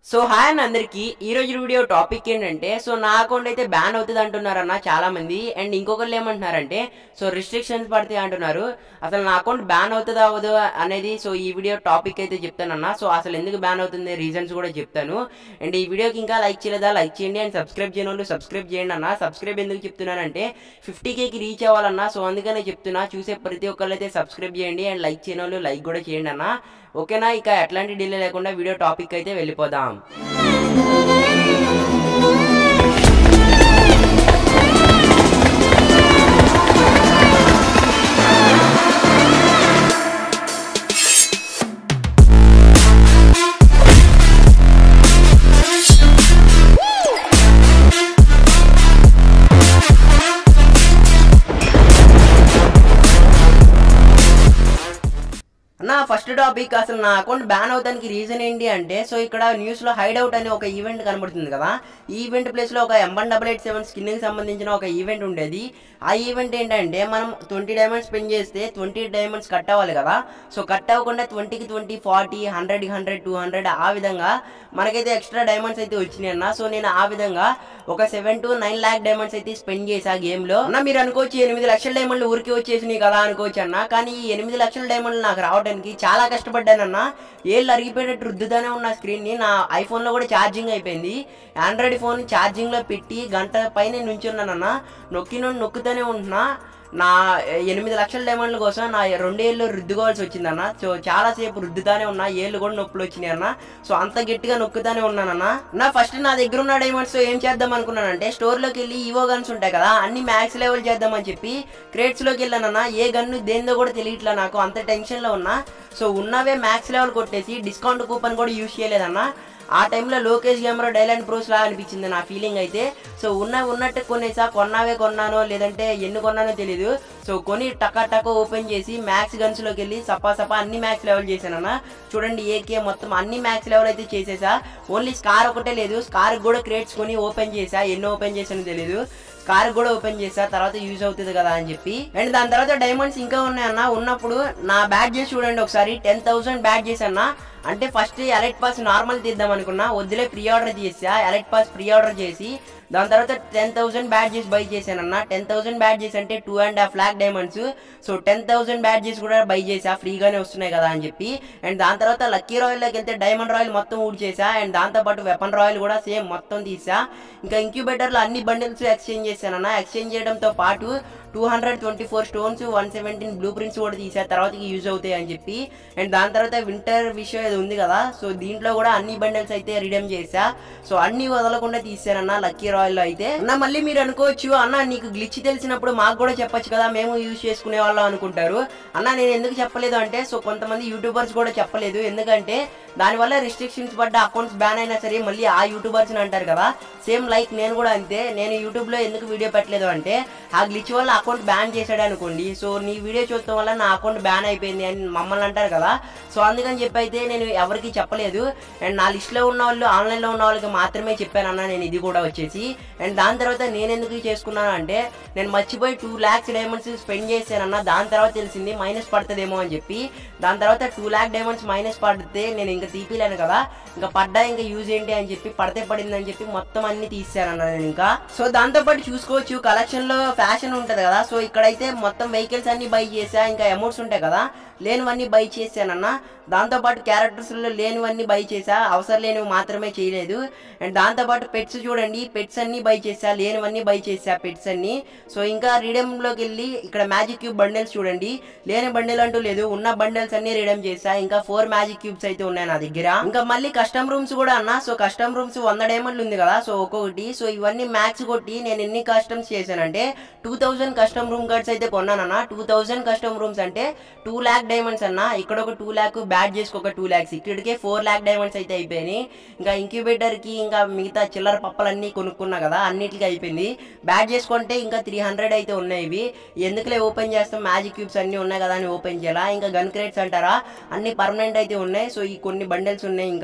so hi అన్న అందరికి ఈ రోజు వీడియో టాపిక్ ఏంటంటే సో నా అకౌంట్ అయితే బ్యాన్ అవుతుంది అంటున్నారన్న చాలా మంది అండ్ ఇంకొకరు ఏమంటున్నారంటే సో రిస్ట్రిక్షన్స్ పడతాయి అంటున్నారు అసలు నా అకౌంట్ బ్యాన్ అవుతుందా అవ్వదు అనేది సో ఈ వీడియో టాపిక్ అయితే చెప్తానన్న సో అసలు ఎందుకు బ్యాన్ అవుతుంది రీజన్స్ కూడా చెప్తాను అండ్ ఈ వీడియోకి ఇంకా లైక్ చేయలేదా లైక్ చేయండి అండ్ సబ్స్క్రైబ్ చేయని వాళ్ళు సబ్స్క్రైబ్ చేయండి అన్న సబ్స్క్రైబ్ ఎందుకు చెప్తున్నానంటే ఫిఫ్టీ కేకి రీచ్ అవ్వాలన్నా సో అందుకనే చెప్తున్నా చూసే ప్రతి ఒక్కళ్ళు అయితే సబ్స్క్రైబ్ చేయండి అండ్ లైక్ చేయని వాళ్ళు లైక్ కూడా చేయండి అన్న ఓకేనా ఇక ఎట్లాంటి డిలే లేకుండా వీడియో టాపిక్ అయితే వెళ్ళిపోదాం నా ఫస్ట్ టాపిక్ అసలు నా అకౌంట్ బ్యాన్ అవడానికి రీజన్ ఏంటి అంటే సో ఇక్కడ న్యూస్లో హైడ్ అవుట్ అనే ఒక ఈవెంట్ కనబడుతుంది కదా ఈ ఈవెంట్ ప్లేస్లో ఒక ఎంబన్ డబల్ ఎయిట్ సెవెన్ స్కిన్కి సంబంధించిన ఒక ఈవెంట్ ఉండేది ఆ ఈవెంట్ ఏంటంటే మనం ట్వంటీ డైమండ్స్ స్పెండ్ చేస్తే ట్వంటీ డైమండ్స్ కట్ అవ్వాలి కదా సో కట్ అవ్వకుండా ట్వంటీకి ట్వంటీ ఫార్టీ హండ్రెడ్కి హండ్రెడ్ టూ హండ్రెడ్ ఆ విధంగా మనకైతే ఎక్స్ట్రా డైమండ్స్ అయితే వచ్చినాయి అన్న సో నేను ఆ విధంగా ఒక seven to nine lakh diamonds అయితే స్పెండ్ చేసా గేమ్ లో అన్న మీరు అనుకోవచ్చు ఎనిమిది లక్షల డైమండ్లు ఊరికి వచ్చేసినాయి కదా అనుకోవచ్చు అన్న కానీ ఈ ఎనిమిది లక్షల డైమండ్లు నాకు రావడానికి చాలా కష్టపడ్డానన్న ఏళ్ళు అరిగిపోయేటట్టు రుద్దుతానే ఉన్న స్క్రీన్ ని నా ఐఫోన్ లో కూడా ఛార్జింగ్ అయిపోయింది ఆండ్రాయిడ్ ఫోన్ ఛార్జింగ్ లో పెట్టి గంట పైన నుంచున్నానన్న నొక్కి నుండి నొక్కుతూనే ఉంటున్నా నా ఎనిమిది లక్షల డైమండ్ల కోసం నా రెండేళ్ళు రుద్దుకోవాల్సి వచ్చిందన్న సో చాలా సేపు రుద్దుతానే ఉన్నా ఏళ్ళు కూడా నొప్పులు వచ్చినాయి అన్న సో అంత గట్టిగా నొక్కుతానే ఉన్నానన్న నా ఫస్ట్ నా దగ్గర ఉన్న డైమండ్స్ ఏం చేద్దాం అనుకున్నానంటే స్టోర్ లోకి వెళ్ళి ఈవో గన్స్ ఉంటాయి కదా అన్ని మ్యాక్స్ లెవెల్ చేద్దామని చెప్పి క్రేట్స్ లోకి వెళ్ళానన్న ఏ గన్ను దేందో కూడా తెలియట్లా నాకు అంత టెన్షన్ లో ఉన్నా సో ఉన్నవే మ్యాక్స్ లెవెల్ కొట్టేసి డిస్కౌంట్ కూపన్ కూడా యూజ్ చేయలేదన్న ఆ టైంలో లోకేష్ గేమరో డైలాండ్ ప్రోస్ లా అనిపించింది నా ఫీలింగ్ అయితే సో ఉన్న ఉన్నట్టు కొనేసా కొన్నావే కొన్నానో లేదంటే ఎన్ని కొన్నానో తెలీదు సో కొని టకా టకా ఓపెన్ చేసి మ్యాక్స్ గన్స్ లోకి వెళ్ళి సపా సపా అన్ని మ్యాక్స్ లెవెల్ చేశానన్న చూడండి ఏకే మొత్తం అన్ని మ్యాక్స్ లెవెల్ అయితే చేసేసా ఓన్లీ స్కార్ ఒకటే లేదు స్కార్ కూడా క్రియేట్స్ కొని ఓపెన్ చేసా ఎన్ని ఓపెన్ చేసానో తెలీదు కార్ కూడా ఓపెన్ చేసా తర్వాత యూజ్ అవుతుంది కదా అని చెప్పి అండ్ దాని తర్వాత డైమండ్స్ ఇంకా ఉన్నాయన్న ఉన్నప్పుడు నా బ్యాట్ చేసి చూడండి ఒకసారి టెన్ థౌసండ్ బ్యాట్ చేసన్నా అంటే ఫస్ట్ ఎలైట్ పాస్ నార్మల్ తీద్దాం అనుకున్నా వద్దులే ప్రీ ఆర్డర్ చేసా ఎలైట్ పాస్ ప్రీ ఆర్డర్ చేసి దాని తర్వాత టెన్ థౌసండ్ బ్యాడ్జెస్ బై చేశానన్న టెన్ థౌసండ్ బ్యాడ్జెస్ అంటే two and half lakh diamonds so ten thousand badges కూడా బై చేసా ఫ్రీగానే వస్తున్నాయి కదా అని చెప్పి అండ్ దాని తర్వాత లక్కీ రాయల్లోకి వెళ్తే డైమండ్ రాయల్ మొత్తం ఊడ్ చేసా అండ్ దాంతోపాటు వెపన్ రాయల్ కూడా సేమ్ మొత్తం తీసా ఇంకా ఇంక్యుబేటర్లో అన్ని బండిల్స్ ఎక్స్చేంజ్ చేశానన్న ఎక్స్చేంజ్ చేయడంతో పాటు two hundred twenty four stones one seventeen blueprints కూడా తీసా తర్వాత యూజ్ అవుతాయి అని చెప్పి అండ్ దాని తర్వాత వింటర్ విషయం ఇది ఉంది కదా సో దీంట్లో కూడా అన్ని బండిల్స్ అయితే రిడీమ్ చేసా సో అన్ని వదలకుండా తీసానన్న లక్కీ రాయల్లో అయితే అన్న మళ్ళీ మీరు అనుకోవచ్చు అన్న నీకు గ్లిచ్ తెలిసినప్పుడు మాకు కూడా చెప్పొచ్చు కదా మేము యూజ్ చేసుకునే వాళ్ళం అనుకుంటారు అన్న నేను ఎందుకు చెప్పలేదు అంటే సో కొంతమంది యూట్యూబర్స్ కూడా చెప్పలేదు ఎందుకంటే దానివల్ల రిస్ట్రిక్షన్స్ పడ్డ అకౌంట్స్ బ్యాన్ అయినా సరే మళ్ళీ ఆ యూట్యూబర్స్ అంటారు కదా సేమ్ లైక్ నేను కూడా అంతే నేను యూట్యూబ్లో ఎందుకు వీడియో పెట్టలేదు అంటే ఆ గ్లిచ్ వల్ల అకౌంట్ బ్యాన్ చేశాడు అనుకోండి సో నీ వీడియో చూడటం వల్ల నా అకౌంట్ బ్యాన్ అయిపోయింది అని మమ్మల్ని అంటారు కదా సో అందుకని చెప్పి అయితే నేను ఎవరికి చెప్పలేదు అండ్ నా లిస్ట్లో ఉన్న వాళ్ళు ఆన్లైన్లో ఉన్న వాళ్ళకి మాత్రమే చెప్పాను అన్న నేను ఇది కూడా వచ్చేసి అండ్ దాని తర్వాత నేను ఎందుకు చేసుకున్నాను అంటే నేను మర్చిపోయి టూ ల్యాక్స్ డైమండ్స్ స్పెండ్ చేశానన్న దాని తర్వాత తెలిసింది మైనస్ పడుతుందేమో అని చెప్పి దాని తర్వాత టూ ల్యాక్ డైమండ్స్ మైనస్ పడితే నేను ఇంకా తీపిలేను కదా ఇంకా పడ్డా ఇంకా యూజ్ ఏంటి అని చెప్పి పడితే పడింది అని చెప్పి మొత్తం అన్ని తీసానన్న నేను ఇంకా సో దాంతో పాటు చూసుకోవచ్చు కలెక్షన్ లో ఫ్యాషన్ ఉంటది కదా సో ఇక్కడైతే మొత్తం వెహికల్స్ అన్ని బై చేసా ఇంకా అమౌంట్స్ ఉంటాయి కదా లేనివన్నీ బై చేశానన్న దాంతోపాటు క్యారెక్టర్స్లో లేనివన్నీ బై చేసా అవసరం లేనివి మాత్రమే చేయలేదు అండ్ దాంతోపాటు పెట్స్ చూడండి పెట్స్ అన్ని బై చేసా లేనివన్నీ బై చేసా పెట్స్ అన్ని సో ఇంకా రిడమ్లోకి వెళ్ళి ఇక్కడ మ్యాజిక్ క్యూబ్ బండిల్స్ చూడండి లేని బండిల్ అంటూ లేదు ఉన్న బండిల్స్ అన్ని రిడమ్ చేసా ఇంకా ఫోర్ మ్యాజిక్ క్యూబ్స్ అయితే ఉన్నాయి నా దగ్గర ఇంకా మళ్ళీ కస్టమ్ రూమ్స్ కూడా అన్న సో కస్టమ్ రూమ్స్ వంద డైమండ్లు ఉంది కదా సో ఒక్కొక్కటి సో ఇవన్నీ మ్యాక్స్ కొట్టి నేను ఎన్ని కస్టమ్స్ చేశానంటే two thousand custom room cards అయితే కొన్నానన్న టూ థౌజండ్ కస్టమ్ రూమ్స్ అంటే టూ ల్యాక్ డైమండ్స్ అన్న ఇక్కడ ఒక టూ ల్యాక్ బ్యాట్ చేసుకు ఒక టూ ల్యాక్స్ ఇక్కడికే ఫోర్ ల్యాక్ డైమండ్స్ అయితే అయిపోయినాయి ఇంకా ఇంక్యుబేటర్ కి ఇంకా మిగతా చిల్లర పప్పలన్నీ కొనుక్కున్నా కదా అన్నిటికీ అయిపోయింది బ్యాట్ చేసుకుంటే ఇంకా త్రీ హండ్రెడ్ అయితే ఉన్నాయి ఇవి ఎందుకులే ఓపెన్ చేస్తాం మ్యాజిక్ క్యూబ్స్ అన్ని ఉన్నాయి కదా అని ఓపెన్ చేయాలా ఇంకా గన్ క్రేట్స్ అంటారా అన్ని పర్మనెంట్ అయితే ఉన్నాయి సో ఈ కొన్ని బండిల్స్ ఉన్నాయి ఇంకా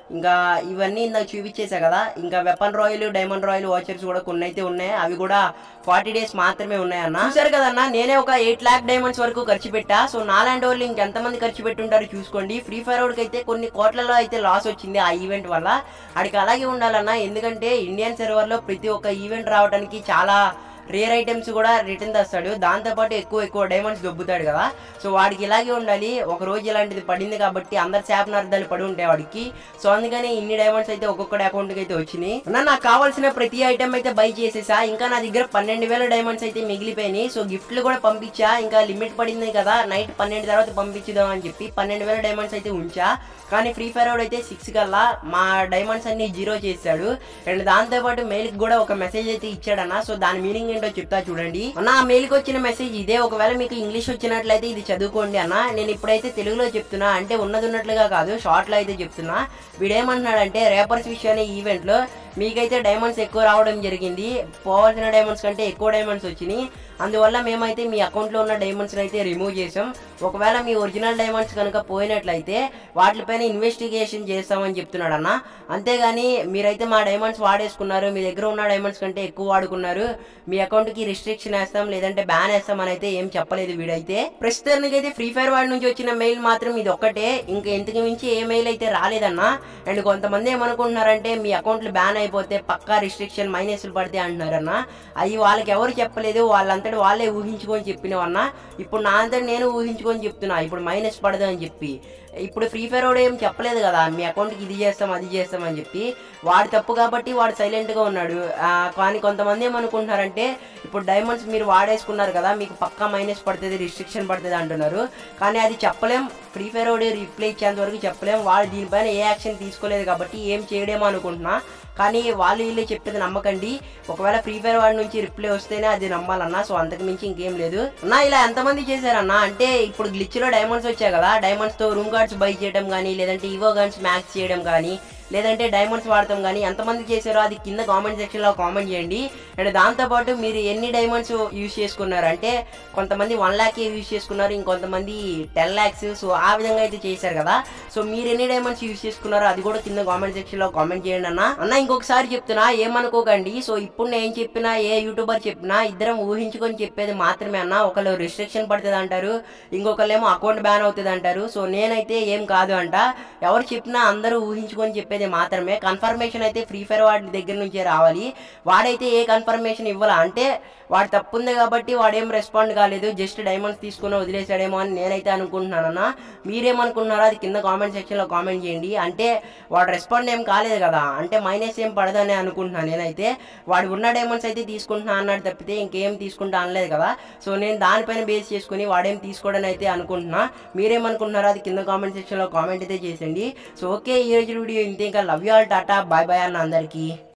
ఇంకా ఇవన్నీ ఇందాక చూపించేసా కదా ఇంకా weapon royal diamond royal vouchers కూడా కొన్ని అయితే ఉన్నాయి అవి కూడా ఫార్టీ డేస్ మాత్రమే ఉన్నాయన్న చూసారు కదన్నా నేనే ఒక ఎయిట్ లాక్ డైమండ్స్ వరకు ఖర్చు పెట్టా సో నాలాంటి వాళ్ళు ఇంకెంతమంది ఖర్చు పెట్టుంటారో చూసుకోండి ఫ్రీ ఫైర్ వాడికి అయితే కొన్ని కోట్లలో అయితే లాస్ వచ్చింది ఆ ఈవెంట్ వల్ల ఆడికి అలాగే ఉండాలన్న ఎందుకంటే ఇండియన్ సర్వర్లో ప్రతి ఒక్క ఈవెంట్ రావడానికి చాలా రేర్ ఐటమ్స్ కూడా రిటర్న్ తెస్తాడు దాంతోపాటు ఎక్కువ ఎక్కువ డైమండ్స్ దొబ్బుతాడు కదా సో వాడికి ఇలాగే ఉండాలి ఒక రోజు ఇలాంటిది పడింది కాబట్టి అందరు శాపనార్థాలు పడి ఉంటాయి వాడికి సో అందుకని ఇన్ని డైమండ్స్ అయితే ఒక్కొక్కటి అకౌంట్కి అయితే వచ్చినాయి అన్న నాకు కావాల్సిన ప్రతి ఐటమ్ అయితే బై చేసేసా ఇంకా నా దగ్గర పన్నెండు వేల డైమండ్స్ అయితే మిగిలిపోయినాయి సో గిఫ్ట్లు కూడా పంపించా ఇంకా లిమిట్ పడింది కదా నైట్ పన్నెండు తర్వాత పంపించుదాం అని చెప్పి పన్నెండు వేల డైమండ్స్ అయితే ఉంచా కానీ ఫ్రీ ఫైర్ వాడు అయితే సిక్స్ కల్లా మా డైమండ్స్ అన్ని జీరో చేశాడు అండ్ దాంతోపాటు మెయిల్కి కూడా ఒక మెసేజ్ అయితే ఇచ్చాడన్న సో దాని మీనింగ్ ఏంటో చెప్తా చూడండి అన్న ఆ మెయిల్కి వచ్చిన మెసేజ్ ఇదే ఒకవేళ మీకు ఇంగ్లీష్ వచ్చినట్లయితే ఇది చదువుకోండి అన్న నేను ఇప్పుడైతే తెలుగులో చెప్తున్నా అంటే ఉన్నది ఉన్నట్లుగా కాదు షార్ట్లో అయితే చెప్తున్నా వీడేమంటున్నాడంటే రేపర్స్ విషయం అనే ఈవెంట్లో మీకైతే డైమండ్స్ ఎక్కువ రావడం జరిగింది పోవాల్సిన డైమండ్స్ కంటే ఎక్కువ డైమండ్స్ వచ్చినాయి అందువల్ల మేమైతే మీ అకౌంట్లో ఉన్న డైమండ్స్ని అయితే రిమూవ్ చేసాం ఒకవేళ మీ ఒరిజినల్ డైమండ్స్ కనుక పోయినట్లయితే వాటిపైన ఇన్వెస్టిగేషన్ చేస్తామని చెప్తున్నాడు అన్న అంతేగాని మీరైతే మా డైమండ్స్ వాడేసుకున్నారు మీ దగ్గర ఉన్న డైమండ్స్ కంటే ఎక్కువ వాడుకున్నారు మీ అకౌంట్కి రిస్ట్రిక్షన్ వేస్తాం లేదంటే బ్యాన్ వేస్తాం అని అయితే ఏం చెప్పలేదు వీడైతే ప్రస్తుతానికి అయితే ఫ్రీ ఫైర్ వాడి నుంచి వచ్చిన మెయిల్ మాత్రం ఇది ఒక్కటే ఇంకా ఇంతకు మించి ఏ మెయిల్ అయితే రాలేదన్నా అండ్ కొంతమంది ఏమనుకుంటున్నారంటే మీ అకౌంట్లు బ్యాన్ అయిపోతే పక్కా రిస్ట్రిక్షన్ మైనస్లు పడితే అంటున్నారన్న అవి వాళ్ళకి ఎవరు చెప్పలేదు వాళ్ళంతటి వాళ్ళే ఊహించుకొని చెప్పినవన్నా ఇప్పుడు నా అంతటి నేను ఊహించుకొని చెప్తున్నా ఇప్పుడు మైనస్ పడదు అని చెప్పి ఇప్పుడు ఫ్రీ ఫైర్ వాడు ఏం చెప్పలేదు కదా మీ అకౌంట్కి ఇది చేస్తాం అది చేస్తాం అని చెప్పి వాడు తప్పు కాబట్టి వాడు సైలెంట్గా ఉన్నాడు ఆ, కానీ కొంతమంది ఏమనుకుంటున్నారంటే ఇప్పుడు డైమండ్స్ మీరు వాడేసుకున్నారు కదా మీకు పక్కా మైనస్ పడుతుంది రిస్ట్రిక్షన్ పడుతుంది అంటున్నారు కానీ అది చెప్పలేం ఫ్రీ ఫైర్ వాడు రిప్లై ఇచ్చేంత వరకు చెప్పలేం వాడు దీనిపైన ఏ యాక్షన్ తీసుకోలేదు కాబట్టి ఏం చేయడేమో అనుకుంటున్నా కానీ వాళ్ళు వీళ్ళే చెప్పేది నమ్మకండి ఒకవేళ ఫ్రీ ఫైర్ వాడి నుంచి రిప్లై వస్తేనే అది నమ్మాలన్నా సో అంతకు మించి ఇంకేం లేదు అన్నా ఇలా ఎంతమంది చేశారన్నా అంటే ఇప్పుడు గ్లిచ్ లో డైమండ్స్ వచ్చాయి కదా డైమండ్స్ తో రూమ్ కార్డ్స్ బై చేయడం కానీ లేదంటే ఈవో గన్స్ మ్యాక్స్ చేయడం కానీ లేదంటే డైమండ్స్ వాడతాం కానీ ఎంతమంది చేశారో అది కింద కామెంట్ సెక్షన్లో కామెంట్ చేయండి అండ్ దాంతోపాటు మీరు ఎన్ని డైమండ్స్ యూజ్ చేసుకున్నారు అంటే కొంతమంది వన్ ల్యాక్ యూజ్ చేసుకున్నారు ఇంకొంతమంది టెన్ ల్యాక్స్ సో ఆ విధంగా అయితే చేశారు కదా సో మీరు ఎన్ని డైమండ్స్ యూజ్ చేసుకున్నారో అది కూడా కింద కామెంట్ సెక్షన్లో కామెంట్ చేయండి అన్న అన్న ఇంకొకసారి చెప్తున్నా ఏమనుకోకండి సో ఇప్పుడు నేను చెప్పినా ఏ యూట్యూబర్ చెప్పినా ఇద్దరం ఊహించుకొని చెప్పేది మాత్రమే అన్న ఒకళ్ళు రిస్ట్రిక్షన్ పడుతుంది అంటారు ఇంకొకళ్ళేమో అకౌంట్ బ్యాన్ అవుతుంది అంటారు సో నేనైతే ఏం కాదు అంట ఎవరు చెప్పినా అందరూ ఊహించుకొని చెప్పేది మాత్రమే కన్ఫర్మేషన్ అయితే ఫ్రీ ఫైర్ వాడి దగ్గర నుంచే రావాలి వాడైతే ఏ కన్ఫర్మేషన్ ఇవ్వాలా అంటే వాడు తప్పుంది కాబట్టి వాడేం రెస్పాండ్ కాలేదు జస్ట్ డైమండ్స్ తీసుకుని వదిలేసాడేమో అని నేనైతే అనుకుంటున్నానన్న మీరేమనుకుంటున్నారో అది కింద కామెంట్ సెక్షన్లో కామెంట్ చేయండి అంటే వాడు రెస్పాండ్ ఏం కాలేదు కదా అంటే మైనస్ ఏం పడదని అనుకుంటున్నాను నేనైతే వాడు ఉన్న డైమండ్స్ అయితే తీసుకుంటున్నా అన్నాడు తప్పితే ఇంకేం తీసుకుంటా అనలేదు కదా సో నేను దానిపైన బేస్ చేసుకుని వాడేం తీసుకోవడం అయితే అనుకుంటున్నా మీరేమనుకుంటున్నారో అది కింద కామెంట్ సెక్షన్లో కామెంట్ అయితే చేసేయండి సో ఓకే ఈ రోజు వీడియో ఇంతే ఇంకా love you all tata bye bye అన్న అందరికీ